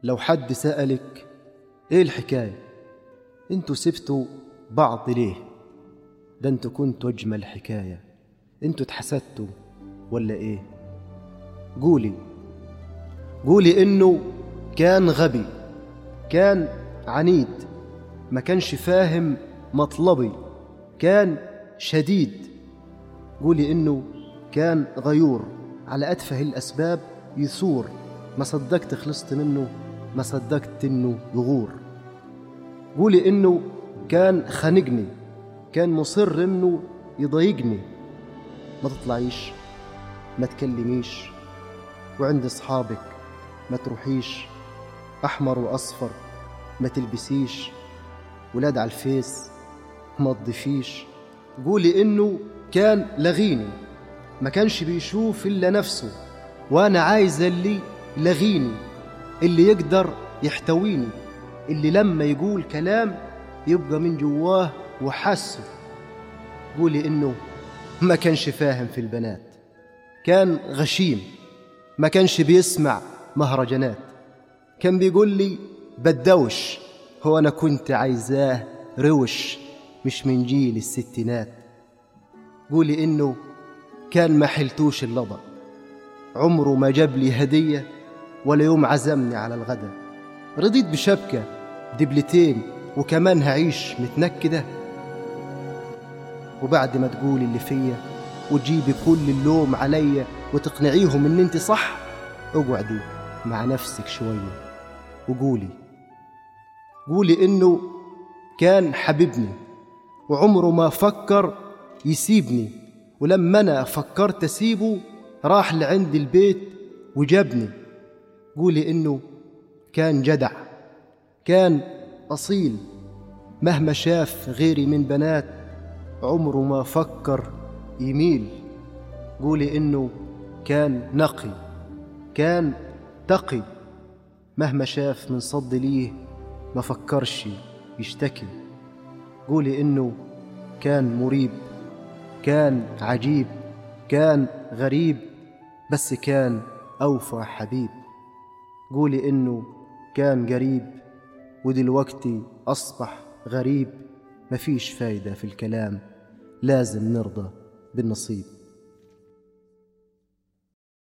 لو حد سألك ايه الحكاية انتوا سبتوا بعض ليه ده انتوا كنتوا اجمل حكاية انتوا اتحسدتوا ولا ايه قولي قولي انه كان غبي كان عنيد ما كانش فاهم مطلبي كان شديد قولي انه كان غيور على اتفه الاسباب يثور ما صدقت خلصت منه ما صدقت انه يغور قولي انه كان خانقني كان مصر انه يضايقني ما تطلعيش ما تكلميش وعند اصحابك ما تروحيش احمر واصفر ما تلبسيش ولاد على الفيس ما تضيفيش قولي انه كان لغيني ما كانش بيشوف الا نفسه وانا عايز اللي لغيني اللي يقدر يحتويني اللي لما يقول كلام يبقى من جواه وحسه قولي انه ما كانش فاهم في البنات كان غشيم ما كانش بيسمع مهرجانات كان بيقول لي بدوش هو انا كنت عايزاه روش مش من جيل الستينات قولي انه كان ما حلتوش اللضا عمره ما جاب لي هدية ولا يوم عزمني على الغدا رضيت بشبكة دبلتين وكمان هعيش متنكدة وبعد ما تقولي اللي فيا وتجيبي كل اللوم عليا وتقنعيهم ان انت صح اقعدي مع نفسك شوية وقولي قولي انه كان حبيبني وعمره ما فكر يسيبني ولما انا فكرت اسيبه راح لعند البيت وجابني قولي انه كان جدع كان اصيل مهما شاف غيري من بنات عمره ما فكر يميل قولي انه كان نقي كان تقي مهما شاف من صد ليه ما فكرش يشتكي قولي انه كان مريب كان عجيب كان غريب بس كان اوفى حبيب قولي انه كان قريب ودلوقتي اصبح غريب مفيش فايده في الكلام لازم نرضى بالنصيب